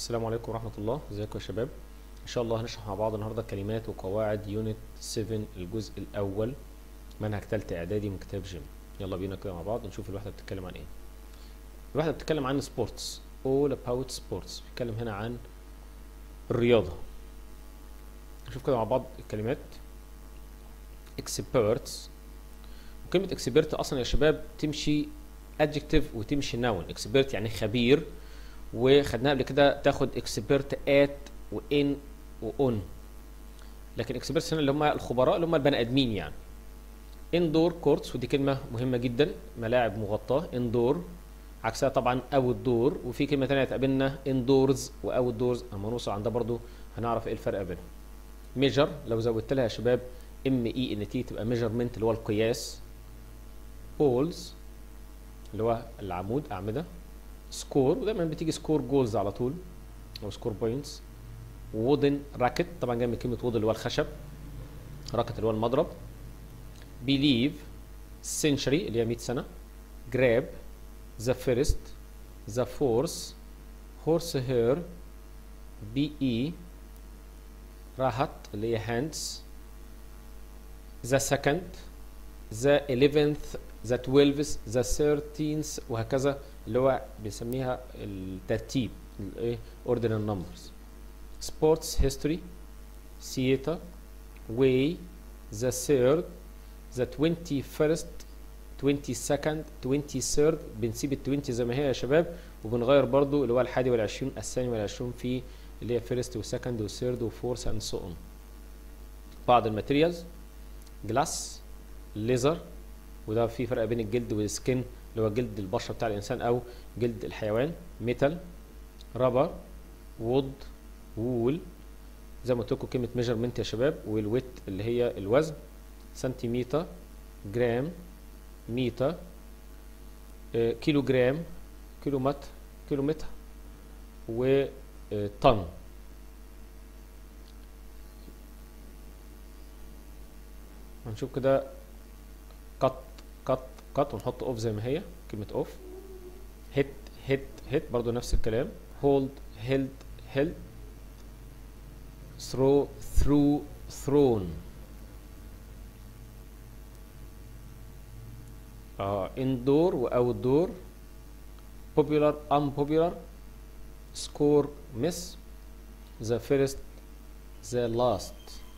السلام عليكم ورحمة الله ازيكم يا شباب ان شاء الله هنشرح مع بعض النهاردة كلمات وقواعد يونت 7 الجزء الاول منهج تالتة اعدادي من كتاب جيم يلا بينا كده مع بعض نشوف الوحدة بتتكلم عن ايه الوحدة بتتكلم عن سبورتس all about sports بتتكلم هنا عن الرياضة نشوف كده مع بعض الكلمات experts وكلمة expert اصلا يا شباب تمشي adjective وتمشي noun expert يعني خبير وخدناها قبل كده تاخد اكسبيرت ات وان واون لكن اكسبيرت هنا اللي هم الخبراء اللي هم البني ادمين يعني اندور كورتس ودي كلمه مهمه جدا ملاعب مغطاه اندور عكسها طبعا اوت دور وفي كلمه ثانيه تقابلنا اندورز واوت دورز اما نوصل عندها برضو هنعرف ايه الفرق بينهم ميجر لو زودت لها يا شباب ام اي ان تي تبقى ميجرمنت اللي هو القياس بولز اللي هو العمود اعمده سكور ودايما بتيجي سكور جولز على طول او سكور بوينتس وودن راكت طبعا جاي من كلمه وود اللي هو الخشب راكت اللي هو المضرب بيليف سنشري اللي هي 100 سنه جراب ذا فيرست ذا فورس هورس هير بي اي راحت اللي هي هاندز ذا سكند ذا 11th ذا 12th ذا 13th وهكذا اللي هو بنسميها الترتيب الايه اوردينال نمبرز سبورتس هيستوري theater way the third the 21st 22nd 23rd بنسيب ال 20 زي ما هي يا شباب وبنغير برضو اللي هو الحادي والعشرين الثاني والعشرين في اللي هي فيرست وسكند وثيرد وفورث اند سو اون بعض الماتيريالز جلاس ليزر وده في فرق بين الجلد والسكن اللي هو جلد البشره بتاع الانسان او جلد الحيوان ميتال رابر وود وول زي ما قلت لكم كلمه ميجرمنت يا شباب والويت اللي هي الوزن سنتيمتر جرام متر آه، كيلو جرام كيلو متر كيلو متر وطن هنشوف كده قط قط قط ونحط اوف زي ما هي كلمة اوف هيت هيت هيت برضو نفس الكلام هولد هيلد هيلد ثرو ثرو ثرون اه اندور واوت دور popular unpopular score miss the first the last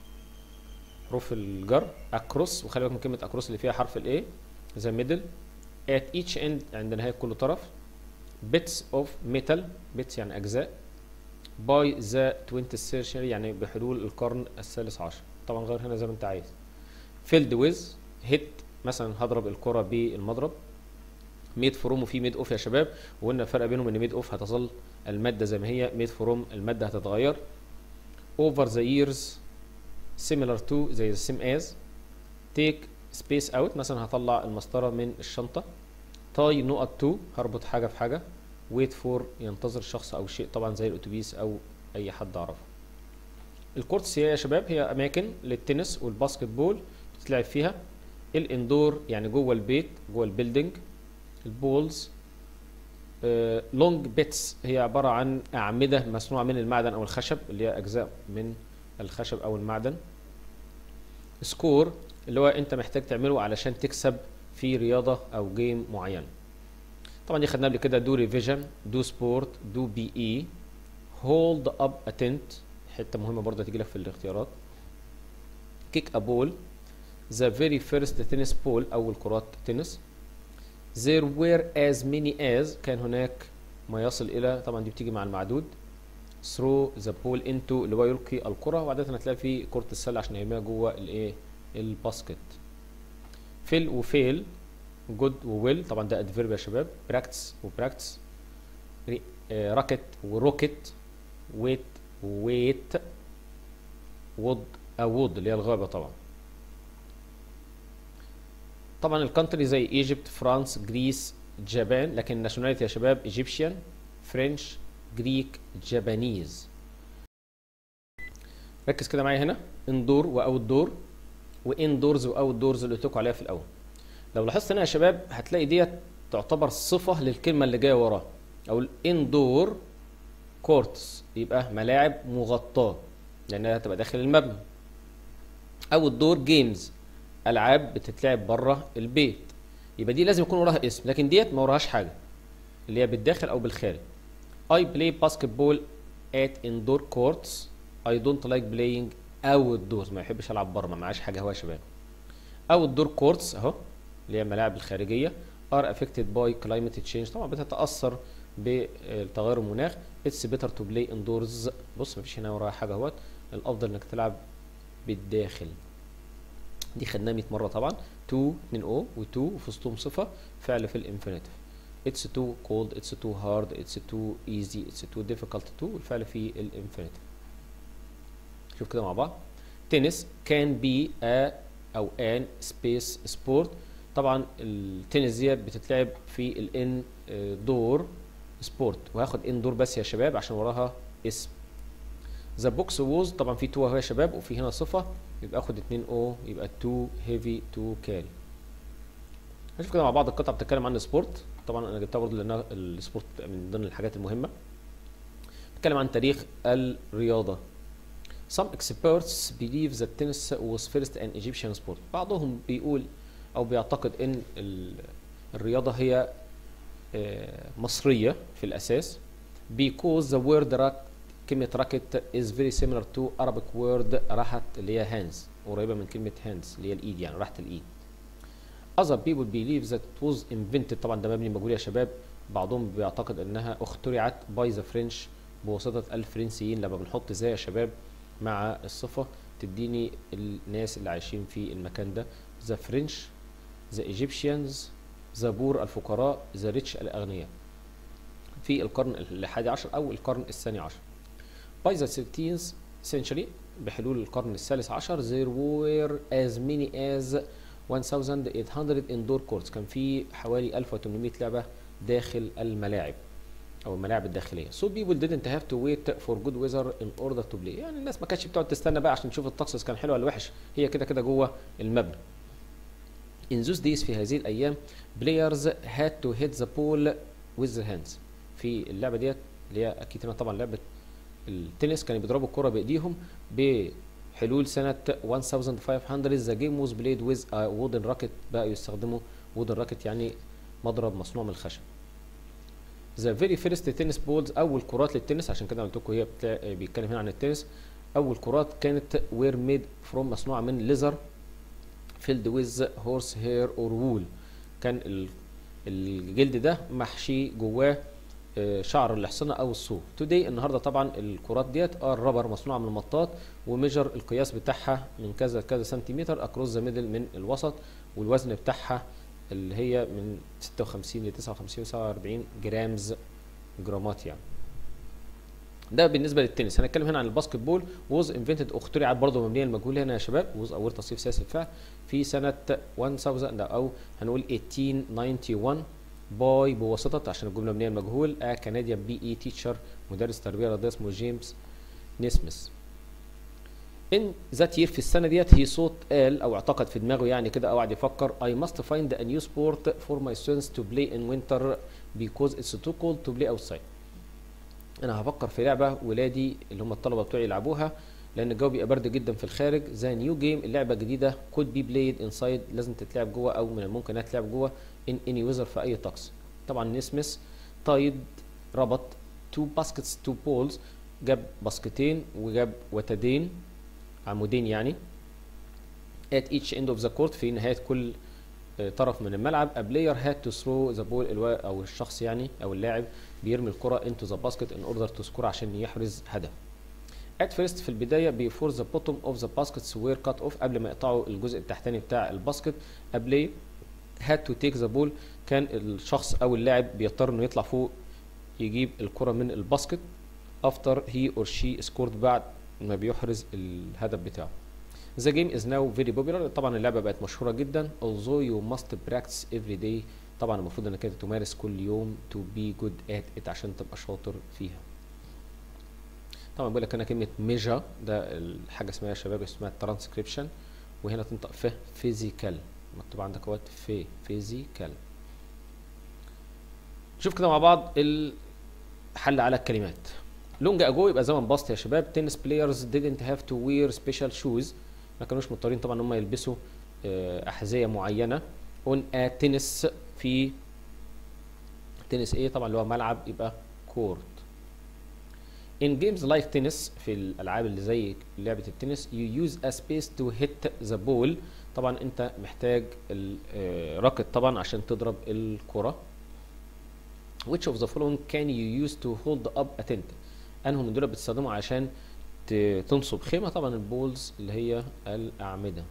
حروف الجر across وخلي بالك من كلمة across اللي فيها حرف الايه the middle at each end عند نهاية كل طرف bits of metal bits يعني أجزاء by the 20th century يعني بحلول القرن الثالث عشر طبعا غير هنا زي ما انت عايز filled with hit مثلا هضرب الكرة بالمضرب ميد فروم وفي ميد اوف يا شباب وقلنا الفرق بينهم ان ميد اوف هتظل المادة زي ما هي ميد فروم المادة هتتغير over the years similar to زي the same as take space out مثلا هطلع المسطرة من الشنطة تاي نقط تو هربط حاجة في حاجة wait for ينتظر شخص أو شيء طبعا زي الأتوبيس أو أي حد أعرفه الكورتس هي يا شباب هي أماكن للتنس والباسكت بول بتتلعب فيها الاندور يعني جوه البيت جوه البيلدينج البولز لونج بيتس هي عبارة عن أعمدة مصنوعة من المعدن أو الخشب اللي هي أجزاء من الخشب أو المعدن سكور اللي هو أنت محتاج تعمله علشان تكسب في رياضة أو جيم معين طبعا دي خدناها قبل كده دو ريفيجن دو سبورت دو بي اي هولد اب اتنت حته مهمه برضه تيجي لك في الاختيارات كيك ا بول ذا فيري فيرست تنس بول اول كرات تنس there were as many as كان هناك ما يصل الى طبعا دي بتيجي مع المعدود throw the ball into اللي هو يلقي الكره وعاده هتلاقي في كره السله عشان يرميها جوه الايه الباسكت فيل وفيل جود وويل طبعا ده ادفيرب يا شباب براكتس وبراكتس راكت وروكت ويت ويت وود او وود اللي هي الغابه طبعا طبعا الكونتري زي ايجيبت فرانس جريس جابان لكن الناشوناليتي يا شباب ايجيبشن فرنش جريك جابانيز ركز كده معايا هنا اندور واوت دور واندورز واوت دورز اللي قلت لكم عليها في الاول لو لاحظت هنا يا شباب هتلاقي ديت تعتبر صفة للكلمة اللي جاية وراها أو الإندور كورتس يبقى ملاعب مغطاه لانها هتبقى داخل المبنى او الدور جيمز العاب بتتلعب بره البيت يبقى دي لازم يكون وراها اسم لكن ديت ما وراهاش حاجه اللي هي بالداخل او بالخارج I play basketball at indoor courts I don't like playing outdoors ما يحبش العب بره ما معاش حاجه هو يا شباب outdoor courts اهو اللي هي الملاعب الخارجيه are affected by climate change طبعا بتتاثر بتغير المناخ it's better to play indoors بص مفيش هنا وراها حاجه اهوت الافضل انك تلعب بالداخل دي خدناها 100 مره طبعا to 2 او و2 وفي وسطهم صفه فعل في الانفينيتيف it's too cold it's too hard it's too easy it's too difficult to والفعل في الانفينيتيف شوف كده مع بعض تنس can be a او an space sport طبعا التنس ديت بتتلعب في الان دور سبورت وهاخد ان دور بس يا شباب عشان وراها اسم ذا بوكس ووز طبعا في تو اهو يا شباب وفي هنا صفه يبقى اخد 2 او يبقى تو هيفي تو كاري هنشوف كده مع بعض القطعه بتتكلم عن السبورت طبعا انا جبتها برضه لان السبورت من ضمن الحاجات المهمه بتتكلم عن تاريخ الرياضه Some experts believe that tennis was first an Egyptian sport. بعضهم بيقول أو بيعتقد إن الرياضة هي مصرية في الأساس because the word rack كلمة racket is very similar to Arabic word راحت اللي هي hands قريبة من كلمة hands اللي هي الإيد يعني راحة الإيد. Other people believe that it was invented طبعا ده مبني مجهول يا شباب بعضهم بيعتقد إنها اخترعت by the French بواسطة الفرنسيين لما بنحط زي يا شباب مع الصفة تديني الناس اللي عايشين في المكان ده the French the Egyptians the poor الفقراء the rich الأغنياء في القرن الحادي عشر أو القرن الثاني عشر by the 13th century بحلول القرن الثالث عشر there were as many as 1800 indoor courts كان في حوالي 1800 لعبة داخل الملاعب او الملاعب الداخليه so people didn't have to wait for good weather in order to play يعني الناس ما كانتش بتقعد تستنى بقى عشان تشوف الطقس كان حلو ولا وحش هي كده كده جوه المبنى in those days في هذه الايام players had to hit the ball with their hands في اللعبه ديت اللي هي اكيد هنا طبعا لعبه التنس كانوا بيضربوا الكره بايديهم بحلول سنه 1500 the game was played with a wooden racket بقى يستخدموا wooden racket يعني مضرب مصنوع من الخشب ذا فيري فيرست تنس بولز اول كرات للتنس عشان كده قلت لكم هي بتاع بيتكلم هنا عن التنس اول كرات كانت وير ميد فروم مصنوعه من ليزر فيلد ويز هورس هير اور وول كان الجلد ده محشي جواه شعر الحصنه او الصوف توداي النهارده طبعا الكرات ديت اه الرابر مصنوعه من المطاط وميجر القياس بتاعها من كذا كذا سنتيمتر اكروس ذا ميدل من الوسط والوزن بتاعها اللي هي من 56 ل 59 47 جرامز جرامات يعني ده بالنسبه للتنس هنتكلم هنا عن الباسكت بول ووز انفنتد اخترعت برضه مبنيه المجهول هنا يا شباب ووز اول تصريف سياسي الفعل في سنه 1000 او هنقول 1891 باي بواسطه عشان الجمله مبنيه المجهول ا كنديان بي اي تيتشر مدرس تربيه رياضيه اسمه جيمس نيسمث ان ذات يير في السنه ديت هي صوت قال او اعتقد في دماغه يعني كده او قعد يفكر I must find a new sport for my students to play in winter because it's too cold to play outside. انا هفكر في لعبه ولادي اللي هم الطلبه بتوعي يلعبوها لان الجو بيبقى برد جدا في الخارج زي نيو جيم اللعبه الجديده could be played inside لازم تتلعب جوه او من الممكن انها تتلعب جوه in any weather في اي طقس. طبعا نسمس تايد ربط two baskets two poles جاب باسكتين وجاب وتدين عمودين يعني at each end of the court في نهاية كل طرف من الملعب a player had to throw the ball أو الشخص يعني أو اللاعب بيرمي الكرة into the basket in order to score عشان يحرز هدف. at first في البداية before the bottom of the baskets were cut off قبل ما يقطعوا الجزء التحتاني بتاع الباسكت a player had to take the ball كان الشخص أو اللاعب بيضطر إنه يطلع فوق يجيب الكرة من الباسكت after he or she scored بعد ما بيحرز الهدف بتاعه. The game is now very popular طبعا اللعبة بقت مشهورة جدا although you must practice every day طبعا المفروض انك انت تمارس كل يوم to be good at it عشان تبقى شاطر فيها. طبعا بيقول لك هنا كلمة measure ده الحاجة اسمها يا شباب اسمها transcription وهنا تنطق ف physical مكتوب عندك اهوت في physical. نشوف كده مع بعض الحل على الكلمات. لونج اجو يبقى زمن باست يا شباب تنس بلايرز didn't have to wear special shoes ما كانوش مضطرين طبعا ان هم يلبسوا آه، احذيه معينه on a tennis في تنس ايه طبعا اللي هو ملعب يبقى كورت in games like tennis في الالعاب اللي زي لعبه التنس you use a space to hit the ball طبعا انت محتاج الراكت طبعا عشان تضرب الكره which of the following can you use to hold up a tent انهم من دول بتستخدموا عشان ت- تنصب خيمه طبعا البولز اللي هي الاعمده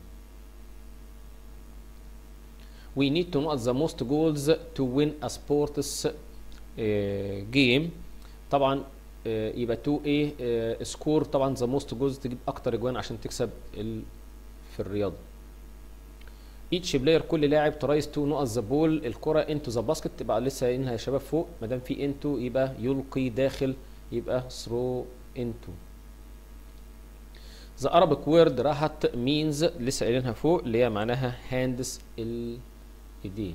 we need to know the most goals to win a sports uh, game طبعا آه، يبقى 2 ايه سكور طبعا ذا موست جولز تجيب اكتر اجوان عشان تكسب ال في الرياضه each بلاير كل لاعب ترايز تو نقط ذا بول الكره انتو ذا باسكت تبقى لسه قايلينها يا شباب فوق ما دام في انتو يبقى يلقي داخل يبقى ثرو انتو ذا Arabic word راحت means لسه قايلينها فوق اللي هي معناها هاندس الايدين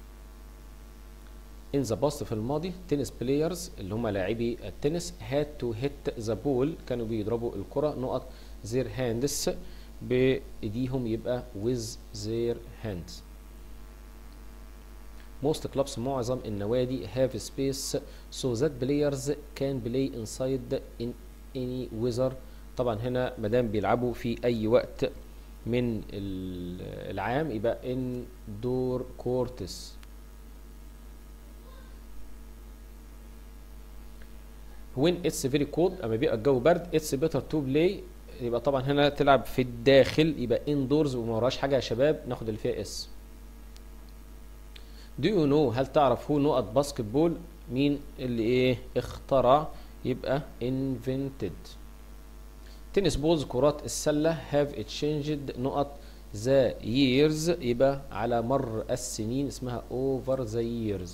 in the past في الماضي تنس بلايرز اللي هم لاعبي التنس had to hit the ball كانوا بيضربوا الكرة نقط their hands بإيديهم يبقى with their hands most clubs معظم النوادي have space so that players can play inside in any weather طبعا هنا مادام بيلعبوا في أي وقت من ال- العام يبقى indoor courts when it's very cold اما بيبقى الجو برد it's better to play يبقى طبعا هنا تلعب في الداخل يبقى indoors وما وراش حاجه يا شباب ناخد اللي فيها اس do you know هل تعرف هو نقط باسكت بول مين اللي ايه اخترع يبقى invented تنس بولز كرات السله have changed نقط the years يبقى على مر السنين اسمها over the years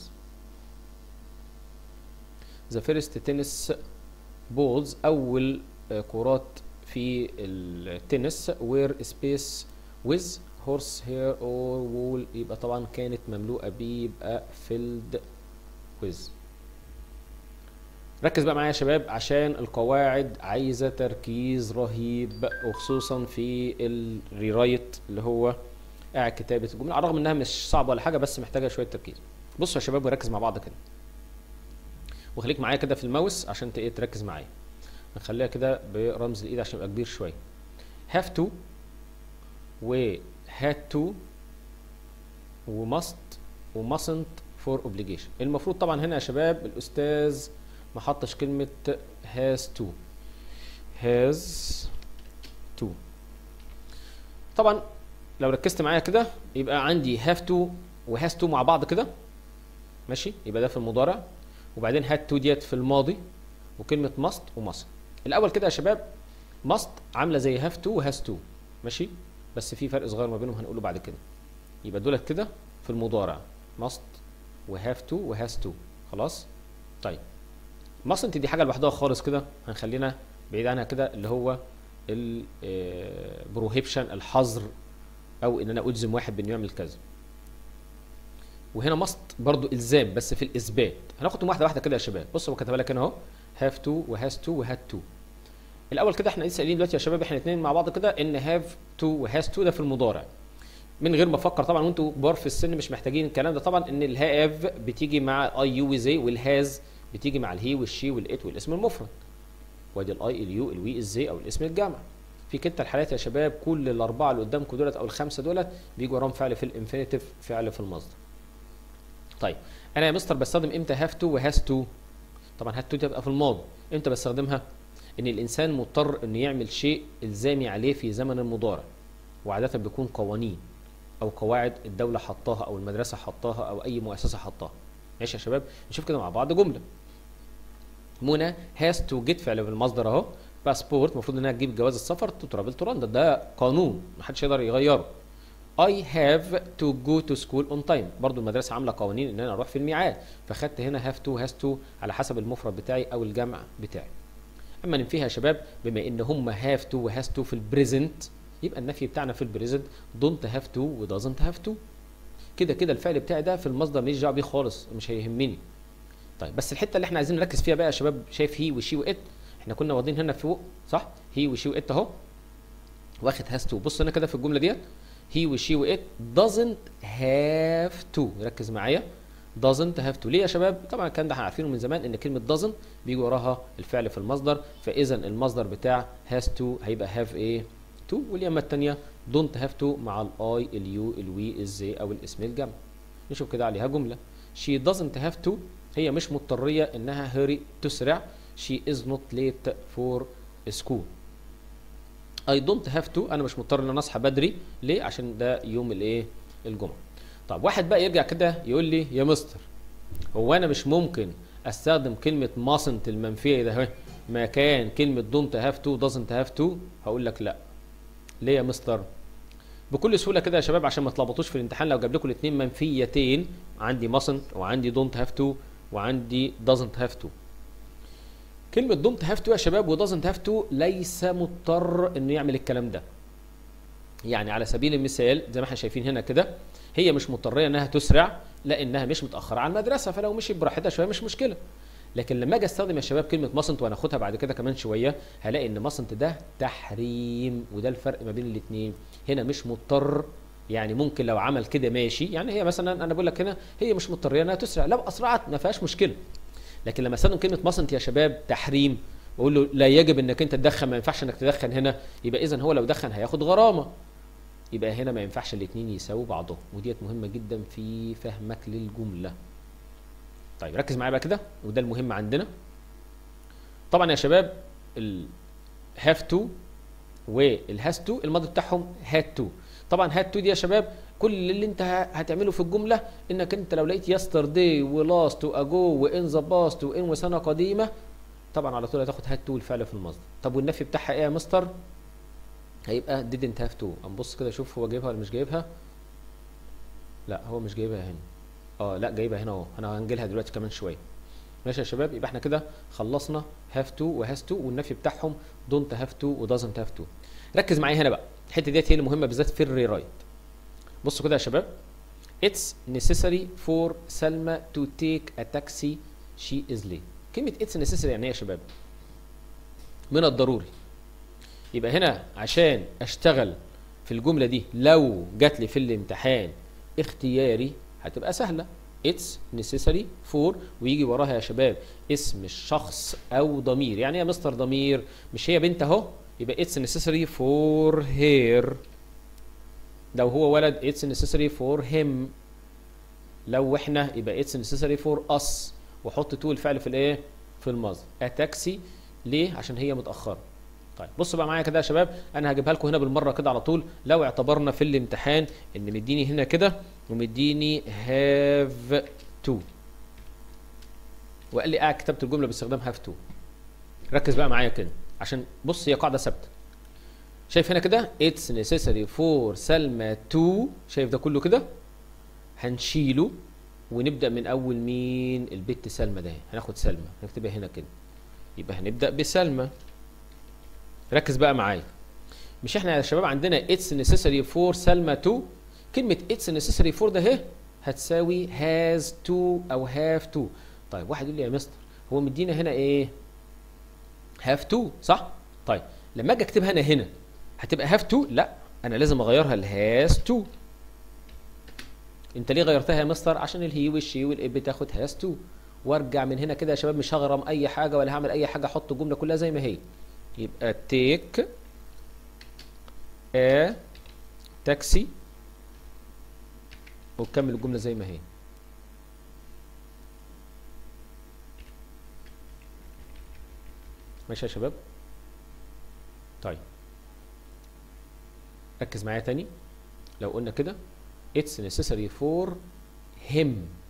ذا فيرست تنس بولز اول آه، كرات في التنس وير سبيس ويز هورس هير اور وول يبقى طبعا كانت مملوءه بيه يبقى فيلد ويز ركز بقى معايا يا شباب عشان القواعد عايزه تركيز رهيب وخصوصا في الريرايت اللي هو قاعد كتابه الجمله على الرغم انها مش صعبه ولا حاجه بس محتاجه شويه تركيز بصوا يا شباب وركز مع بعض كده وخليك معايا كده في الماوس عشان ت- ايه تركز معايا هنخليها كده برمز الايد عشان يبقى كبير شويه have to و had to و must و mustn't for obligation المفروض طبعا هنا يا شباب الاستاذ ما حطش كلمه has to has to طبعا لو ركزت معايا كده يبقى عندي have to و has to مع بعض كده ماشي يبقى ده في المضارع وبعدين had to ديت في الماضي وكلمه must ومust الاول كده يا شباب must عامله زي have to وhas to ماشي بس في فرق صغير ما بينهم هنقوله بعد كده يبقى دولت كده في المضارع must وhave to وhas to خلاص طيب mustn't دي حاجه لوحدها خالص كده هنخلينا بعيد عنها كده اللي هو البروهيبشن الحظر او ان انا الزم واحد بانه يعمل كذا وهنا ماست برضو الزام بس في الاثبات هناخدهم واحده واحده كده يا شباب بص هو كتبها لك هنا اهو هاف تو وهاز تو وهاد تو الاول كده احنا لسه قايلين دلوقتي يا شباب احنا الاثنين مع بعض كده ان هاف تو وهاز تو ده في المضارع من غير ما افكر طبعا وانتوا كبار في السن مش محتاجين الكلام ده طبعا ان الهاف بتيجي مع اي يو وزي والهاز بتيجي مع الهي والشي والات والاسم المفرد وادي الاي اليو الوي الزي او الاسم الجمع في كلتا الحالات يا شباب كل الاربعه اللي قدامكم دولت او الخمسه دولت بيجوا وراهم فعل في الانفينيتيف فعل في المصدر طيب انا يا مستر بستخدم امتى هاف تو وهاز تو طبعا هاف تو تبقى في الماضي امتى بستخدمها ان الانسان مضطر انه يعمل شيء الزامي عليه في زمن المضارع وعاده بيكون قوانين او قواعد الدوله حطاها او المدرسه حطاها او اي مؤسسه حطاها ماشي يا شباب نشوف كده مع بعض جمله منى هاز تو جيت فعل في المصدر اهو باسبورت المفروض انها تجيب جواز السفر تو ترافل تو لندن ده قانون محدش يقدر يغيره I have to go to school on time برضو المدرسة عاملة قوانين ان انا اروح في الميعاد فخدت هنا have to has to على حسب المفرد بتاعي او الجمع بتاعي اما ننفيها يا شباب بما ان هم have to و has to في البريزنت يبقى النفي بتاعنا في البريزنت don't have to و doesn't have to كده كده الفعل بتاعي ده في المصدر ماليش دعوه بيه خالص مش هيهمني طيب بس الحته اللي احنا عايزين نركز فيها بقى يا شباب شايف هي وشي وات احنا كنا واخدين هنا فوق صح هي وشي وات اهو واخد هاز تو بص هنا كده في الجمله ديت هي وشي وات doesn't have to ركز معايا doesn't have to ليه يا شباب طبعا الكلام ده احنا عارفينه من زمان ان كلمه doesn't بيجي وراها الفعل في المصدر فاذا المصدر بتاع has to هيبقى have ايه to واليمه الثانيه don't have to مع الاي اليو الوي الزي او الاسم الجمع نشوف كده عليها جمله she doesn't have to هي مش مضطريه انها hurry تسرع she is not late for school I don't have to انا مش مضطر ان انا اصحى بدري ليه عشان ده يوم الايه الجمعه طب واحد بقى يرجع كده يقول لي يا مستر هو انا مش ممكن استخدم كلمه mustn't المنفيه ده اهي مكان كلمه don't have to doesn't have to هقول لك لا ليه يا مستر بكل سهوله كده يا شباب عشان ما تلخبطوش في الامتحان لو جاب لكم الاثنين منفيتين عندي mustn't وعندي don't have to وعندي doesn't have to كلمة دونت هاف تو يا شباب ودازنت هاف تو ليس مضطر انه يعمل الكلام ده. يعني على سبيل المثال زي ما احنا شايفين هنا كده هي مش مضطرية انها تسرع لانها مش متأخرة على المدرسة فلو مشيت براحتها شوية مش مشكلة. لكن لما اجي استخدم يا شباب كلمة ماسنت وهناخدها بعد كده كمان شوية هلاقي ان ماسنت ده تحريم وده الفرق ما بين الاثنين. هنا مش مضطر يعني ممكن لو عمل كده ماشي يعني هي مثلا انا بقول لك هنا هي مش مضطريه انها تسرع لو اسرعت ما فيهاش مشكله لكن لما استخدم كلمه ماسنت يا شباب تحريم واقول له لا يجب انك انت تدخن ما ينفعش انك تدخن هنا يبقى اذا هو لو دخن هياخد غرامه يبقى هنا ما ينفعش الاثنين يساووا بعضهم وديت مهمه جدا في فهمك للجمله طيب ركز معايا بقى كده وده المهم عندنا طبعا يا شباب ال have to وال has to الماضي بتاعهم had to طبعا had to دي يا شباب كل اللي انت هتعمله في الجمله انك انت لو لقيت يسترداي ولاست واجو وان ذا باست وان وسنه قديمه طبعا على طول هتاخد هات تو الفعل في المصدر طب والنفي بتاعها ايه يا مستر هيبقى didn't have to نبص كده شوف هو جايبها ولا مش جايبها لا هو مش جايبها هنا اه لا جايبها هنا اهو انا هنجيلها دلوقتي كمان شويه ماشي يا شباب يبقى احنا كده خلصنا have to وهاز to والنفي بتاعهم don't have to وdoesn't have to ركز معايا هنا بقى الحته ديت هي المهمه بالذات في الريرايت بصوا كده يا شباب It's necessary for سلمى to take a taxi she is late كلمة it's necessary يعني ايه يا شباب؟ من الضروري يبقى هنا عشان اشتغل في الجملة دي لو جات لي في الامتحان اختياري هتبقى سهلة it's necessary for ويجي وراها يا شباب اسم الشخص او ضمير يعني ايه يا مستر ضمير مش هي بنت اهو يبقى it's necessary for her لو هو ولد it's necessary for him لو احنا يبقى it's necessary for us وحط تو الفعل في الايه في الماضي اتاكسي ليه عشان هي متاخره طيب بصوا بقى معايا كده يا شباب انا هجيبها لكم هنا بالمره كده على طول لو اعتبرنا في الامتحان ان مديني هنا كده ومديني have to وقال لي قاعد كتبت الجمله باستخدام have to ركز بقى معايا كده عشان بص هي قاعده ثابته شايف هنا كده it's necessary for سلمى to شايف ده كله كده هنشيله ونبدا من اول مين البت سلمى ده هناخد سلمى هنكتبها هنا كده يبقى هنبدا بسلمى ركز بقى معايا مش احنا يا شباب عندنا it's necessary for سلمى to كلمه it's necessary for ده اهي هتساوي has to او have to طيب واحد يقول لي يا مستر هو مدينا هنا ايه have to صح طيب لما اجي اكتبها انا هنا هتبقى have to لا انا لازم اغيرها ل has to انت ليه غيرتها يا مستر عشان الهي والشي والاب تاخد هاز تو وارجع من هنا كده يا شباب مش هغرم اي حاجه ولا هعمل اي حاجه احط الجمله كلها زي ما هي يبقى تيك ا تاكسي وكمل الجمله زي ما هي ماشي يا شباب طيب ركز معايا تاني لو قلنا كده it's necessary for him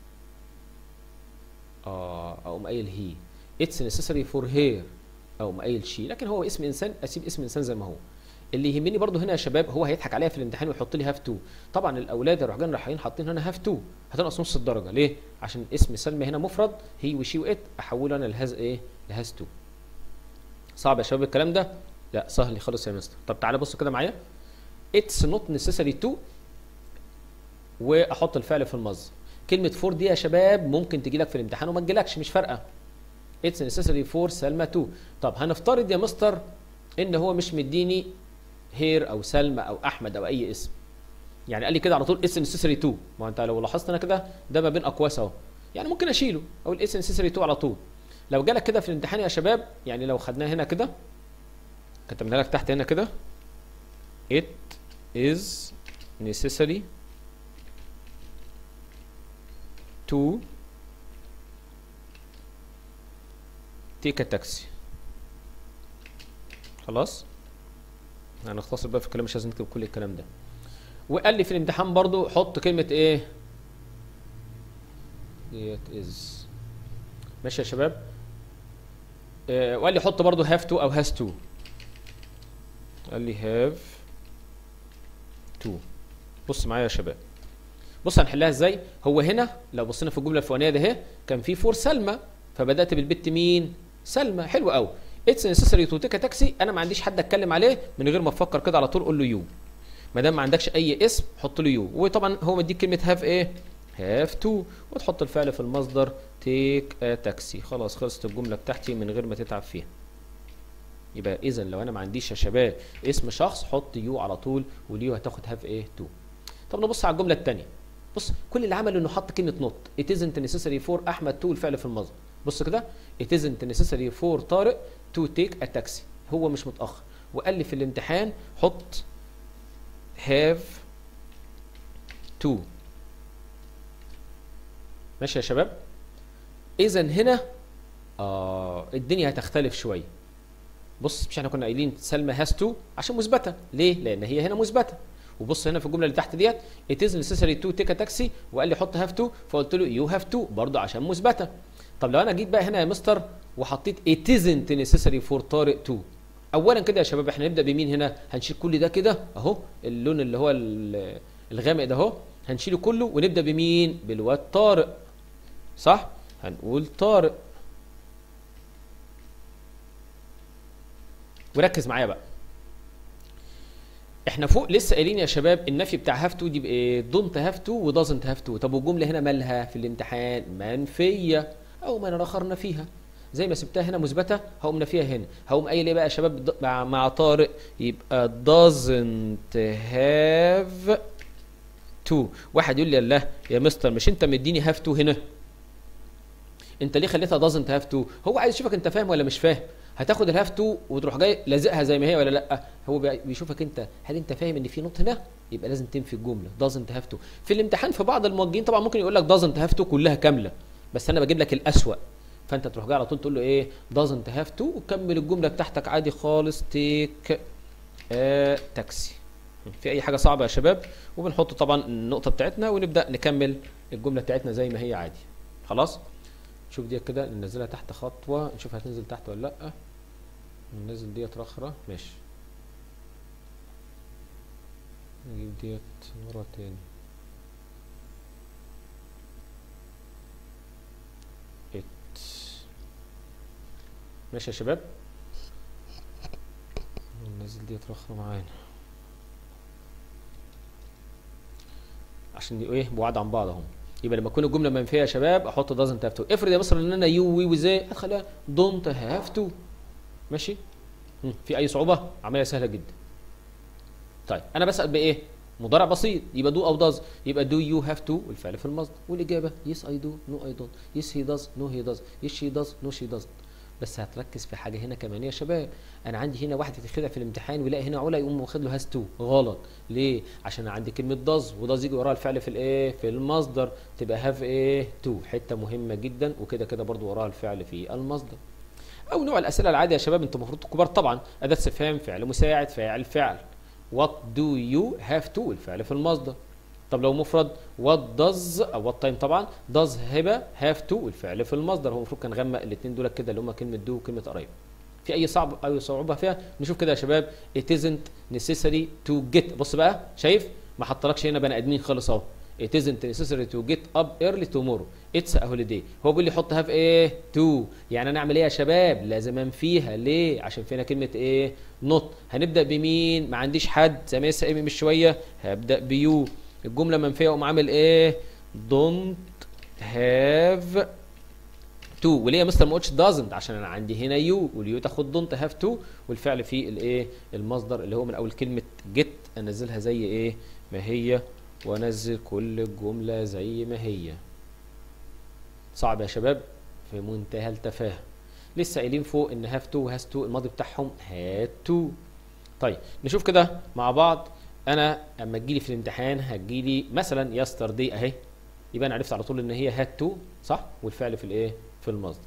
اه اقوم قايل هي it's necessary for her اقوم قايل she لكن هو اسم انسان اسيب اسم انسان زي ما هو اللي يهمني برضو هنا يا شباب هو هيضحك عليا في الامتحان ويحط لي هاف تو طبعا الاولاد يروحوا جايين رايحين حاطين هنا هاف تو هتنقص نص الدرجه ليه عشان اسم سلمى هنا مفرد هي وشي وات احوله انا لهاز ايه لهاز تو صعب يا شباب الكلام ده لا سهل خالص يا مستر طب تعالى بص كده معايا it's not necessary to واحط الفعل في المصدر كلمه فور دي يا شباب ممكن تجي لك في الامتحان وما تجيلكش مش فارقه اتس necessary فور سلمى تو طب هنفترض يا مستر ان هو مش مديني هير او سلمى او احمد او اي اسم يعني قال لي كده على طول اتس necessary تو ما انت لو لاحظت انا كده ده ما بين اقواس اهو يعني ممكن اشيله او اتس necessary تو على طول لو جالك كده في الامتحان يا شباب يعني لو خدناه هنا كده كتبنا لك تحت هنا كده it is necessary to take a taxi خلاص هنختصر بقى في الكلام مش لازم نكتب كل الكلام ده وقال لي في الامتحان برضو حط كلمة ايه ديت از ماشي يا شباب آه وقال لي حط برضو have to او has to قال لي have to بص معايا يا شباب بص هنحلها ازاي هو هنا لو بصينا في الجمله الفوقانيه ده اهي كان في فور سلمى فبدات بالبت مين سلمى حلو قوي اتس نسيسري تو تيك تاكسي انا ما عنديش حد اتكلم عليه من غير ما افكر كده على طول قول له يو ما دام ما عندكش اي اسم حط له يو وطبعا هو مديك كلمه هاف ايه هاف تو وتحط الفعل في المصدر تيك ا تاكسي خلاص خلصت الجمله بتاعتي من غير ما تتعب فيها يبقى اذا لو انا ما عنديش يا شباب اسم شخص حط يو على طول واليو هتاخد هاف ايه تو طب نبص على الجمله الثانيه بص كل اللي عمله انه حط كلمه نوت it isn't necessary for احمد تو الفعل في المصدر بص كده it isn't necessary for طارق to take a taxi هو مش متاخر وقال لي في الامتحان حط have to ماشي يا شباب اذا هنا آه الدنيا هتختلف شويه بص مش احنا كنا قايلين سلمى هاز تو عشان مثبته ليه لان هي هنا مثبته وبص هنا في الجمله اللي تحت ديت it is necessary to take a taxi وقال لي حط have to فقلت له you have to برضه عشان مثبته طب لو انا جيت بقى هنا يا مستر وحطيت it isn't necessary for طارق to اولا كده يا شباب احنا نبدا بمين هنا هنشيل كل ده كده اهو اللون اللي هو ال- الغامق ده اهو هنشيله كله ونبدا بمين بالواد طارق صح هنقول طارق وركز معايا بقى احنا فوق لسه قايلين يا شباب النفي بتاع هاف تو دي بايه دونت هاف تو ودازنت هاف تو طب والجمله هنا مالها في الامتحان منفيه او ما نرخرنا فيها زي ما سبتها هنا مثبته هقوم نافيها هنا هقوم قايل ايه بقى يا شباب ض- مع, مع طارق يبقى doesn't have to واحد يقول لي الله يا مستر مش انت مديني هاف تو هنا انت ليه خليتها doesn't have to هو عايز يشوفك انت فاهم ولا مش فاهم هتاخد الهاف تو وتروح جاي لازقها زي ما هي ولا لا هو بي- بيشوفك انت هل انت فاهم ان في نوت هنا يبقى لازم تنفي الجمله doesn't have to في الامتحان في بعض الموجهين طبعا ممكن يقول لك doesn't have to كلها كامله بس انا بجيب لك الاسوأ فانت تروح جاي على طول تقول له ايه doesn't have to وكمل الجمله بتاعتك عادي خالص تيك تاكسي في اي حاجه صعبه يا شباب وبنحط طبعا النقطه بتاعتنا ونبدا نكمل الجمله بتاعتنا زي ما هي عادي خلاص شوف دي كده ننزلها تحت خطوه نشوف هتنزل تحت ولا لا ننزل ديت رخرة ماشي نجيب ديت مرة تاني ات ماشي يا شباب ننزل ديت رخرة معانا عشان دي ايه بعاد عن بعض اهم يبقى لما تكون الجمله منفيه يا شباب احط doesn't have to افرض يا مصر ان انا يو وي وزي هتخليها don't have to ماشي مم. في اي صعوبه عمليه سهله جدا طيب انا بسال بايه مضارع بسيط يبقى دو او داز يبقى دو يو هاف تو والفعل في المصدر والاجابه يس اي دو نو اي دونت يس هي داز نو هي داز يس شي داز نو شي داز بس هتركز في حاجه هنا كمان يا شباب انا عندي هنا واحد يتخدع في الامتحان ويلاقي هنا علا يقوم واخد له هاز تو غلط ليه عشان أنا عندي كلمه داز وداز يجي وراها الفعل في الايه في المصدر تبقى هاف ايه تو حته مهمه جدا وكده كده برضو وراها الفعل في المصدر او نوع الاسئله العاديه يا شباب انتم المفروض كبار طبعا اداه استفهام فعل مساعد فاعل فعل what do you have to الفعل في المصدر طب لو مفرد what does او what time طبعا does هبه have to الفعل في المصدر هو المفروض كان غمق الاثنين دول كده اللي هم كلمه do وكلمه قريب في اي صعب اي صعوبه فيها نشوف كده يا شباب it isn't necessary to get بص بقى شايف ما حطلكش هنا بني ادمين خالص اهو it isn't necessary to get up early tomorrow it's a holiday هو بيقول لي حط have ايه to يعني انا اعمل ايه يا شباب لازم انفيها ليه عشان فينا كلمه ايه not هنبدا بمين ما عنديش حد زي ما لسه قايل من شويه هبدا بيو الجمله منفيه اقوم عامل ايه don't have تو وليه يا مستر ما قلتش doesn't عشان انا عندي هنا يو واليو تاخد دونت هاف تو والفعل في الايه المصدر اللي هو من اول كلمه جيت انزلها زي ايه ما هي وانزل كل الجمله زي ما هي صعب يا شباب في منتهى التفاهه لسه قايلين فوق ان هاف تو وهاز تو الماضي بتاعهم هاد تو طيب نشوف كده مع بعض انا اما تجيلي في الامتحان هتجيلي مثلا يسترداي اهي يبقى انا عرفت على طول ان هي هاد تو صح والفعل في الايه في المصدر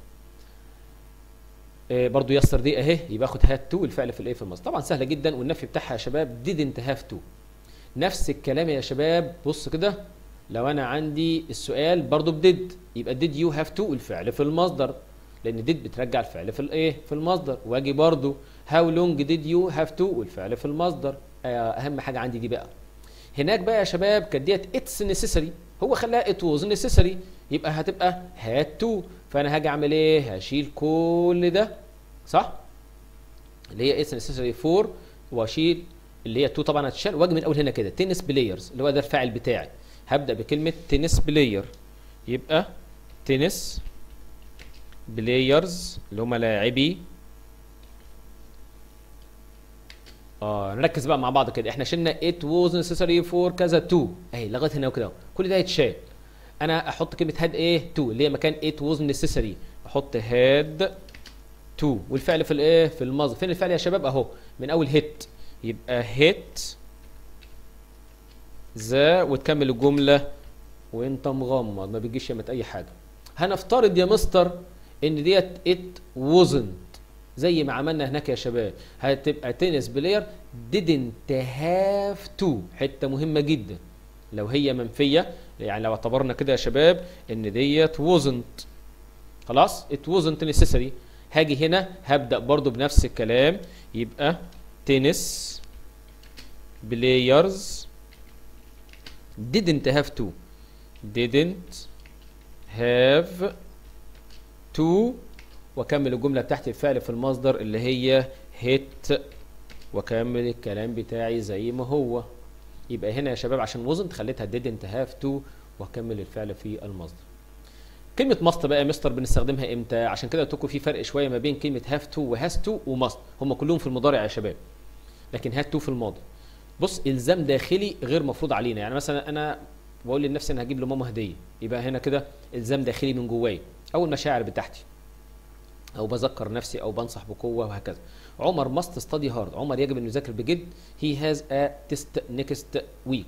إيه برضو يسترداي اهي يبقى اخد هاد تو والفعل في الايه في المصدر طبعا سهله جدا والنفي بتاعها يا شباب didn't have to نفس الكلام يا شباب بص كده لو انا عندي السؤال برضو بديد يبقى did you have to والفعل في المصدر لان did بترجع الفعل في الايه في المصدر واجي برضو how long did you have to والفعل في المصدر آه، اهم حاجه عندي دي بقى هناك بقى يا شباب كانت ديت اتس necessary هو خلاها ات was necessary يبقى هتبقى had to فانا هاجي اعمل ايه هشيل كل ده صح اللي هي اتس necessary for واشيل اللي هي تو طبعا هتشال واجي من اول هنا كده تنس بلايرز اللي هو ده الفاعل بتاعي هبدا بكلمه تنس بلاير يبقى تنس بلايرز اللي هم لاعبي اه نركز بقى مع بعض كده احنا شلنا it was necessary for كذا to اهي لغايه هنا وكده كل ده هيتشال انا احط كلمه had ايه to اللي هي مكان it was necessary احط had to والفعل في الايه في الماضي فين الفعل يا شباب اهو من اول hit يبقى hit ذا وتكمل الجمله وانت مغمض ما بيجيش يمت اي حاجه هنفترض يا مستر ان ديت it wasn't زي ما عملنا هناك يا شباب هتبقى تنس بلاير didn't have to حته مهمه جدا لو هي منفيه يعني لو اعتبرنا كده يا شباب ان ديت wasn't خلاص it wasn't necessary هاجي هنا هبدا برضو بنفس الكلام يبقى تنس players didn't have to didn't have to واكمل الجمله بتاعت الفعل في المصدر اللي هي hit واكمل الكلام بتاعي زي ما هو يبقى هنا يا شباب عشان وزنت خليتها didn't have to واكمل الفعل في المصدر كلمة ماست بقى يا مستر بنستخدمها امتى؟ عشان كده قلت لكم في فرق شوية ما بين كلمة هاف تو وهاز تو وماست، هم كلهم في المضارع يا شباب. لكن هات تو في الماضي. بص الزام داخلي غير مفروض علينا، يعني مثلا انا بقول لنفسي انا هجيب لماما هدية، يبقى هنا كده الزام داخلي من جوايا، او المشاعر بتاعتي. او بذكر نفسي او بنصح بقوه وهكذا عمر ماست ستادي هارد عمر يجب انه يذاكر بجد هي هاز ا تيست نيكست ويك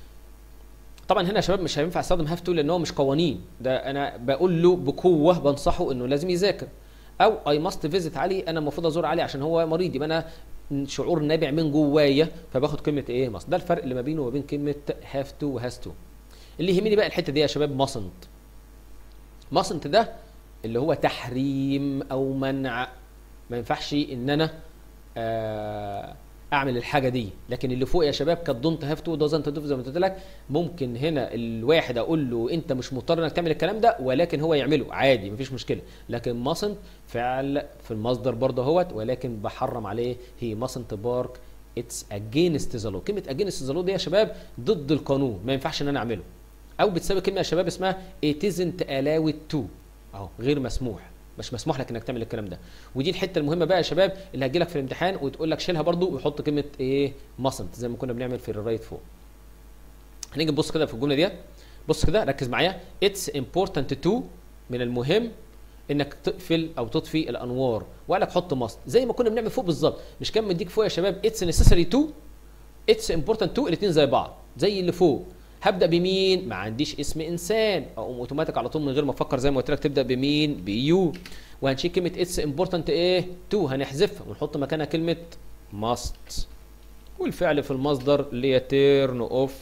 طبعا هنا يا شباب مش هينفع استخدم هاف تو لان هو مش قوانين ده انا بقول له بقوه بنصحه انه لازم يذاكر او اي ماست فيزيت علي انا المفروض ازور علي عشان هو مريض يبقى انا شعور نابع من جوايا فباخد كلمه ايه ماست ده الفرق اللي ما بينه وما بين كلمه هاف تو وهاز تو اللي يهمني بقى الحته دي يا شباب ماسنت ماسنت ده اللي هو تحريم او منع ما ينفعش ان انا آه اعمل الحاجه دي لكن اللي فوق يا شباب كانت دونت هاف تو دازنت دو زي ما قلت لك ممكن هنا الواحد اقول له انت مش مضطر انك تعمل الكلام ده ولكن هو يعمله عادي مفيش مشكله لكن ماسنت فعل في المصدر برضه اهوت ولكن بحرم عليه هي ماسنت بارك اتس اجينست ذا لو كلمه اجينست ذا لو دي يا شباب ضد القانون ما ينفعش ان انا اعمله او بتساوي كلمه يا شباب اسمها it isn't allowed to اهو غير مسموح مش مسموح لك انك تعمل الكلام ده ودي الحته المهمه بقى يا شباب اللي هتجي لك في الامتحان وتقول لك شيلها برضو ويحط كلمه ايه ماسنت زي ما كنا بنعمل في الرايت فوق هنيجي نبص كده في الجمله ديت بص كده ركز معايا اتس امبورتنت تو من المهم انك تقفل او تطفي الانوار وقال لك حط ماست زي ما كنا بنعمل فوق بالظبط مش كان مديك فوق يا شباب اتس نيسيسري تو اتس امبورتنت تو الاثنين زي بعض زي اللي فوق هبدا بمين ما عنديش اسم انسان اقوم اوتوماتيك على طول من غير ما افكر زي ما قلت لك تبدا بمين بيو وهنشيل كلمه اتس امبورتنت ايه تو هنحذفها ونحط مكانها كلمه ماست والفعل في المصدر اللي هي تيرن اوف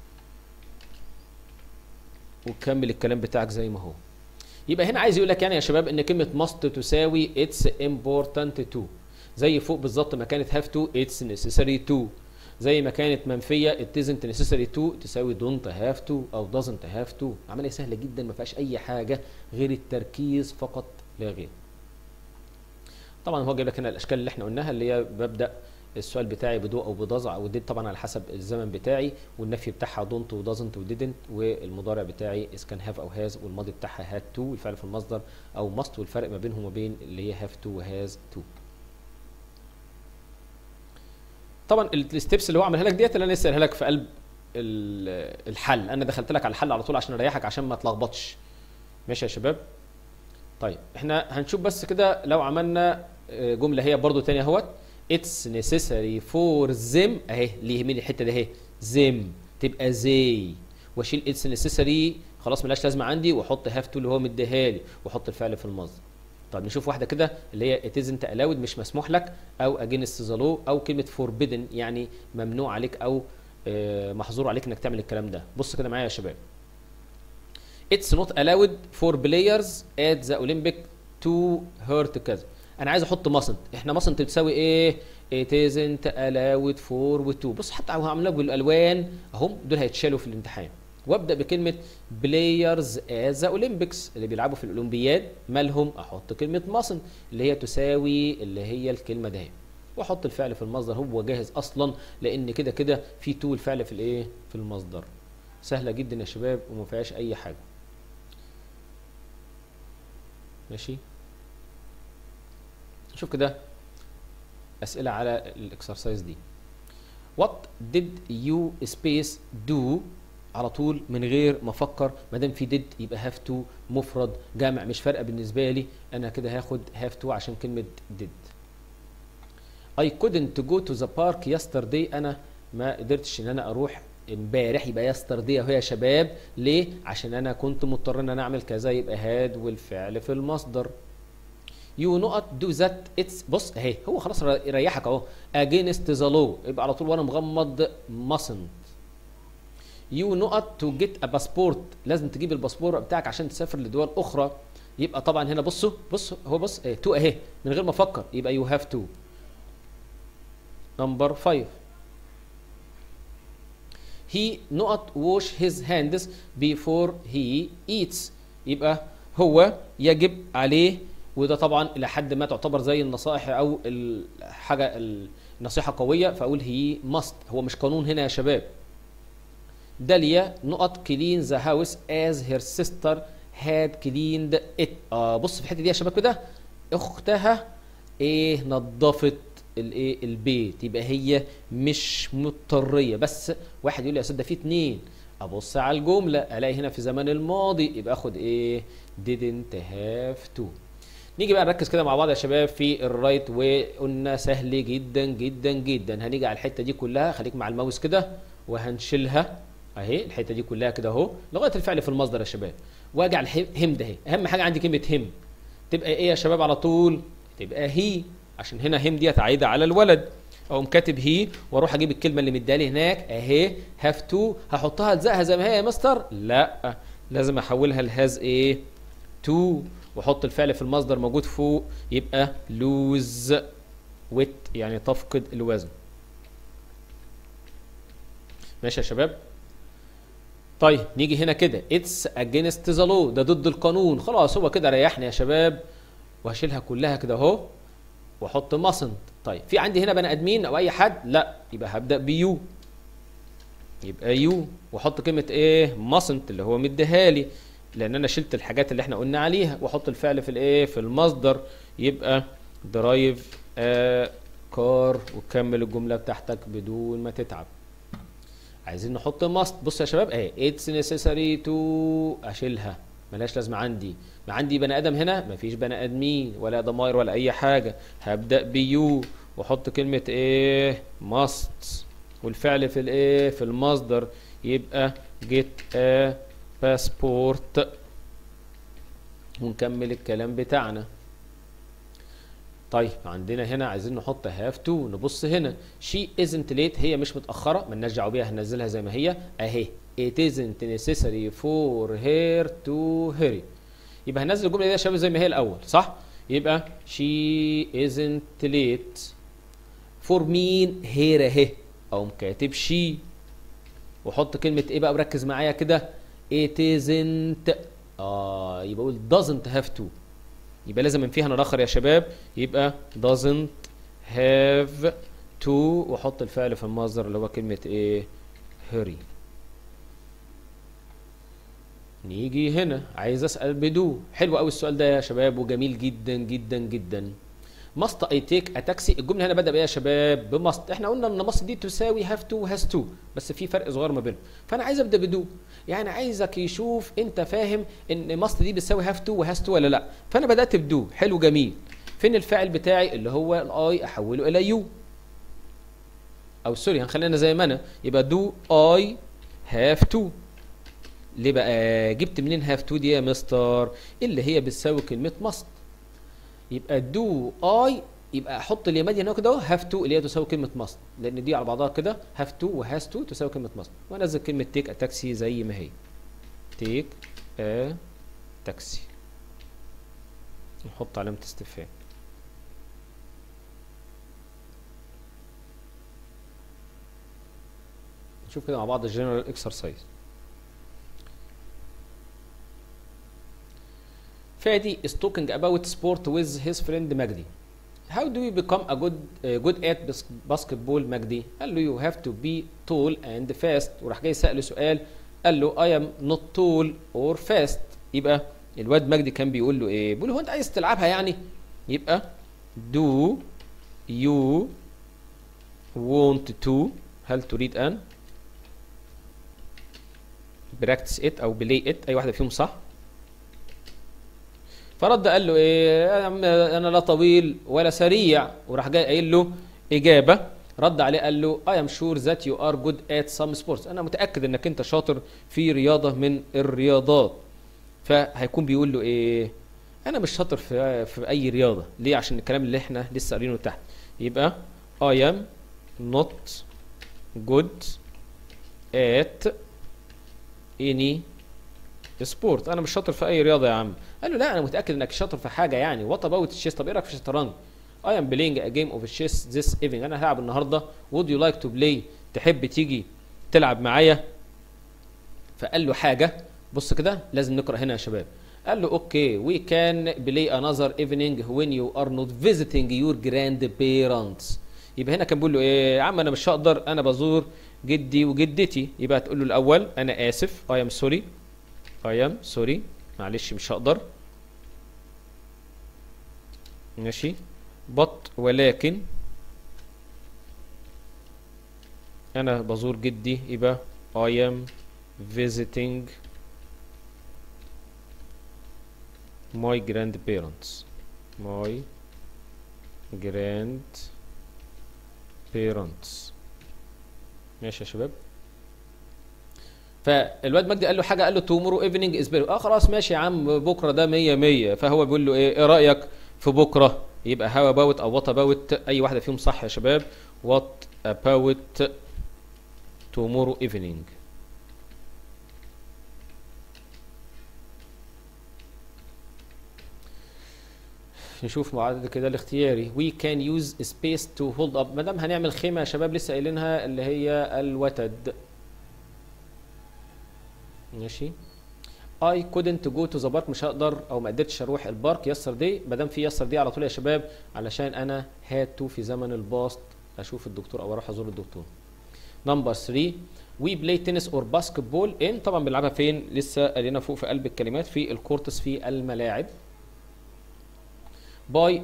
وكمل الكلام بتاعك زي ما هو يبقى هنا عايز يقول لك يعني يا شباب ان كلمه ماست تساوي اتس امبورتنت تو زي فوق بالظبط ما كانت هاف تو اتس نيسيسري تو زي ما كانت منفيه it isn't necessary to تساوي don't have to او doesn't have to عمليه سهله جدا ما فيهاش اي حاجه غير التركيز فقط لا غير طبعا هو جايب لك هنا الاشكال اللي احنا قلناها اللي هي ببدا السؤال بتاعي بدو او بضزع او ديد طبعا على حسب الزمن بتاعي والنفي بتاعها دونت ودازنت وديدنت والمضارع بتاعي از كان هاف او هاز والماضي بتاعها هاد تو الفعل في المصدر او ماست والفرق ما بينهم وبين اللي هي هاف تو وهاز تو طبعا الستبس اللي هو عملها لك ديت اللي انا لسه قايلها لك في قلب ال- الحل انا دخلت لك على الحل على طول عشان اريحك عشان ما تلخبطش ماشي يا شباب طيب احنا هنشوف بس كده لو عملنا آه، جمله هي برضو تاني اهوت اتس necessary for them اهي اللي يهمني الحته دي اهي them تبقى زي واشيل اتس necessary خلاص ملهاش لازمه عندي واحط هاف تو اللي هو مديها لي واحط الفعل في المصدر طب نشوف واحده كده اللي هي it isn't allowed مش مسموح لك او against the law او كلمه forbidden يعني ممنوع عليك او آه، محظور عليك انك تعمل الكلام ده بص كده معايا يا شباب It's not allowed for players at the Olympic to hurt كذا انا عايز احط مصنت احنا مصنت بتساوي ايه it isn't allowed for و to بص حتى هعمل لك بالالوان اهم دول هيتشالوا في الامتحان وابدا بكلمه players at the Olympics اللي بيلعبوا في الاولمبياد مالهم احط كلمه مصن اللي هي تساوي اللي هي الكلمه ده واحط الفعل في المصدر هو جاهز اصلا لان كده كده في تو الفعل في الايه في المصدر سهله جدا يا شباب وما فيهاش اي حاجه ماشي شوف كده اسئله على الاكسرسايز دي what did you space do على طول من غير ما افكر ما دام في did يبقى have to مفرد جامع مش فارقه بالنسبه لي انا كده هاخد have to عشان كلمه did I couldn't go to the park yesterday انا ما قدرتش ان انا اروح امبارح يبقى yesterday اهو يا شباب ليه عشان انا كنت مضطر ان انا اعمل كذا يبقى had والفعل في المصدر يو نقط دو ذات اتس بص اهي هو خلاص يريحك اهو اجينست ذا لو يبقى على طول وانا مغمض mustn't يو نقط تو جيت ا باسبورت لازم تجيب الباسبور بتاعك عشان تسافر لدول اخرى يبقى طبعا هنا بصوا بص هو بص ايه تو اهي من غير ما افكر يبقى يو هاف تو نمبر 5 he not wash his hands before he eats يبقى هو يجب عليه وده طبعا الى حد ما تعتبر زي النصائح او الحاجه النصيحه قويه فاقول هي ماست هو مش قانون هنا يا شباب داليا نقط كلين ذا هاوس از هير سيستر هاد كليند ات اه بص في الحته دي يا شباب كده اختها ايه نظفت الايه البيت يبقى هي مش مضطريه بس واحد يقول لي يا استاذ ده في اتنين ابص على الجمله الاقي هنا في زمن الماضي يبقى اخد ايه didn't have to نيجي بقى نركز كده مع بعض يا شباب في الرايت وقلنا سهل جدا جدا جدا هنيجي على الحته دي كلها خليك مع الماوس كده وهنشيلها اهي الحته دي كلها كده اهو لغايه الفعل في المصدر يا شباب واجي على الهم ده اهي اهم حاجه عندي كلمه هم تبقى ايه يا شباب على طول تبقى هي عشان هنا هم ديت عايده على الولد اقوم كاتب هي واروح اجيب الكلمه اللي مديها لي هناك اهي هاف تو هحطها الزقها زي ما هي يا مستر لا لازم احولها لهاز ايه تو واحط الفعل في المصدر موجود فوق يبقى لوز ويت يعني تفقد الوزن ماشي يا شباب طيب نيجي هنا كده اتس اجينست ذا لو ده ضد القانون خلاص هو كده ريحني يا شباب وهشيلها كلها كده اهو واحط ماسنت طيب في عندي هنا بني ادمين او اي حد لا يبقى هبدا بيو يبقى يو واحط كلمه ايه ماسنت اللي هو مديها لي لان انا شلت الحاجات اللي احنا قلنا عليها واحط الفعل في الايه في المصدر يبقى درايف آه كار وكمل الجمله بتاعتك بدون ما تتعب عايزين نحط ماست بص يا شباب اهي اتس نيسيسري تو اشيلها ملهاش لازمه عندي ما عندي بني ادم هنا مفيش بني ادمين ولا ضماير ولا اي حاجه هبدا بيو واحط كلمه ايه ماست والفعل في الايه في المصدر يبقى جيت ا باسبورت ونكمل الكلام بتاعنا طيب عندنا هنا عايزين نحط هاف تو نبص هنا شي ازنت ليت هي مش متاخره مالناش دعوه بيها هننزلها زي ما هي اهي it isn't necessary for her to hurry يبقى هننزل الجمله دي يا شباب زي ما هي الاول صح يبقى she isn't late for مين هير اهي اقوم كاتب she واحط كلمه ايه بقى وركز معايا كده it isn't اه يبقى اقول doesn't have to يبقى لازم من فيها نرخر يا شباب يبقى doesn't have to واحط الفعل في المصدر اللي هو كلمة ايه hurry نيجي هنا عايز اسال بدو حلو قوي السؤال ده يا شباب وجميل جدا جدا جدا ماست اي تيك ا تاكسي الجمله هنا بدا بايه يا شباب بماست احنا قلنا ان ماست دي تساوي هاف تو هاز تو بس في فرق صغير ما بينهم فانا عايز ابدا بدو يعني عايزك يشوف انت فاهم ان ماست دي بتساوي هاف تو وهاز تو ولا لا فانا بدات بدو حلو جميل فين الفاعل بتاعي اللي هو الاي احوله الى يو او سوري هنخلينا زي ما انا يبقى دو اي هاف تو ليه بقى جبت منين هاف تو دي يا مستر اللي هي بتساوي كلمه ماست يبقى دو اي يبقى احط اليمادي هنا كده هاف تو اللي هي تساوي كلمه ماست لان دي على بعضها كده هاف تو وهاز تو تساوي كلمه ماست وانزل كلمه تيك ا تاكسي زي ما هي تيك ا تاكسي نحط علامه استفهام نشوف كده مع بعض الجنرال اكسرسايز Fadi is talking about sport with his friend Magdi. How do you become a good uh, good at bas- basketball مجدي؟ قال له you have to be tall and fast وراح جاي سأله سؤال قال له I am not tall or fast يبقى الواد مجدي كان بيقول له ايه؟ بيقول له هو انت عايز تلعبها يعني؟ يبقى do you want to هل تريد ان practice it او play it اي واحده فيهم صح فرد قال له ايه يا عم انا لا طويل ولا سريع وراح جاي قايل له اجابه رد عليه قال له I am sure that you are good at some sports انا متاكد انك انت شاطر في رياضه من الرياضات فهيكون بيقول له ايه انا مش شاطر في في اي رياضه ليه عشان الكلام اللي احنا لسه قارينه تحت يبقى I am not good at any سبورت انا مش شاطر في اي رياضه يا عم قال له لا انا متاكد انك شاطر في حاجه يعني وات اباوت الشيس طب ايه رايك في الشطرنج I am playing a game of chess this evening انا هلعب النهارده would you like to play تحب تيجي تلعب معايا فقال له حاجه بص كده لازم نقرا هنا يا شباب قال له اوكي we can play another evening when you are not visiting your grandparents يبقى هنا كان بيقول له ايه يا عم انا مش هقدر انا بزور جدي وجدتي يبقى تقول له الاول انا اسف I am sorry I am sorry معلش مش هقدر ماشي but ولكن انا بزور جدي يبقى I am visiting my grandparents my grandparents ماشي يا شباب فالواد مجدي قال له حاجه قال له تومورو ايفنينج از اه خلاص ماشي يا عم بكره ده 100 100 فهو بيقول له ايه ايه رايك في بكره يبقى هاو اباوت او وات اباوت اي واحده فيهم صح يا شباب وات اباوت تومورو ايفنينج نشوف مع بعض كده الاختياري we can use space to hold up ما دام هنعمل خيمه يا شباب لسه قايلينها اللي هي الوتد ماشي I couldn't go to the park مش هقدر او ما قدرتش اروح البارك يسر دي ما دام في يسر دي على طول يا شباب علشان انا had to في زمن الباست اشوف الدكتور او اروح ازور الدكتور نمبر 3 وي بلاي تنس اور باسكت بول ان طبعا بنلعبها فين لسه قالينا فوق في قلب الكلمات في الكورتس في الملاعب باي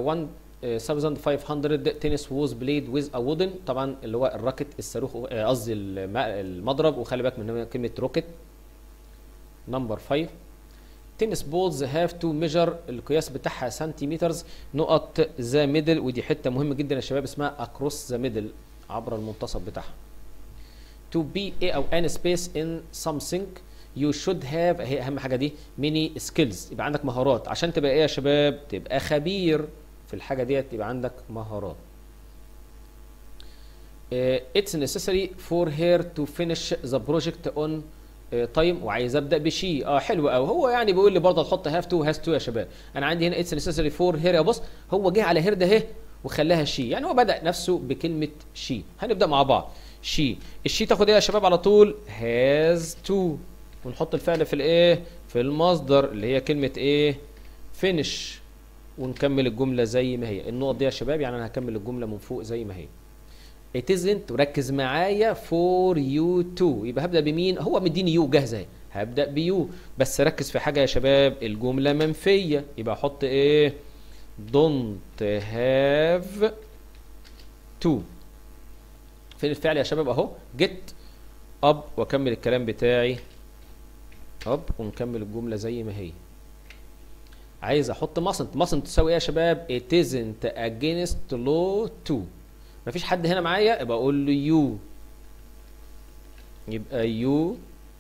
1500 تنس ووز بلايد ويز ا وودن طبعا اللي هو الراكت الصاروخ قصدي المضرب وخلي بالك من كلمه روكت نمبر 5 تنس بولز هاف تو ميجر القياس بتاعها سنتيمترز نقط ذا ميدل ودي حته مهمه جدا يا شباب اسمها اكروس ذا ميدل عبر المنتصف بتاعها to be a او an space in something you should have هي اهم حاجه دي many skills يبقى عندك مهارات عشان تبقى ايه يا شباب تبقى خبير في الحاجه ديت يبقى عندك مهارات uh, it's necessary for her to finish the project on تايم وعايز ابدا بشي اه حلو قوي هو يعني بيقول لي برضه تحط هاف تو هاز تو يا شباب انا عندي هنا اتس نيسيسري فور هير يا بص هو جه على هير ده اهي وخلاها شي يعني هو بدا نفسه بكلمه شي هنبدا مع بعض شي الشي تاخد ايه يا شباب على طول هاز تو ونحط الفعل في الايه في المصدر اللي هي كلمه ايه فينش ونكمل الجمله زي ما هي النقط دي يا شباب يعني انا هكمل الجمله من فوق زي ما هي it isn't وركز معايا for you to يبقى هبدأ بمين هو مديني يو جاهزة اهي هبدأ بيو بس ركز في حاجة يا شباب الجملة منفية يبقى احط ايه don't have to فين الفعل يا شباب اهو get up واكمل الكلام بتاعي up ونكمل الجملة زي ما هي عايز احط mustn't mustn't تساوي ايه يا شباب it isn't against law to مفيش حد هنا معايا يبقى اقول له you يبقى you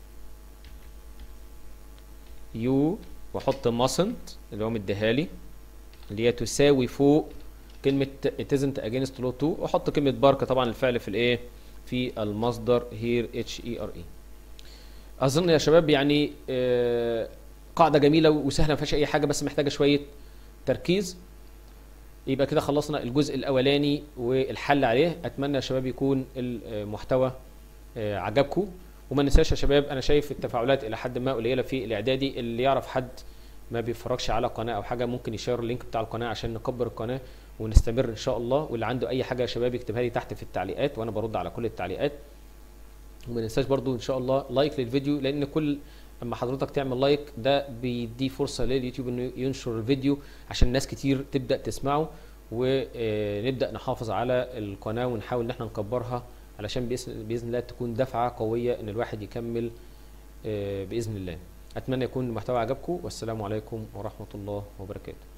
you واحط mustn't اللي هو مديها لي اللي هي تساوي فوق كلمة it isn't against law to واحط كلمة باركة طبعا الفعل في الايه في المصدر here h e r e اظن يا شباب يعني آه قاعدة جميلة وسهلة ما فيهاش اي حاجة بس محتاجة شوية تركيز يبقى كده خلصنا الجزء الاولاني والحل عليه اتمنى يا شباب يكون المحتوى آه عجبكم وما ننساش يا شباب انا شايف التفاعلات الى حد ما قليله في الاعدادي اللي يعرف حد ما بيتفرجش على قناه او حاجه ممكن يشير اللينك بتاع القناه عشان نكبر القناه ونستمر ان شاء الله واللي عنده اي حاجه يا شباب يكتبها لي تحت في التعليقات وانا برد على كل التعليقات وما ننساش برضو ان شاء الله لايك للفيديو لان كل اما حضرتك تعمل لايك ده بيدي فرصه لليوتيوب انه ينشر الفيديو عشان ناس كتير تبدا تسمعه ونبدا نحافظ على القناه ونحاول ان احنا نكبرها علشان باذن الله تكون دفعه قويه ان الواحد يكمل باذن الله اتمنى يكون المحتوى عجبكم والسلام عليكم ورحمه الله وبركاته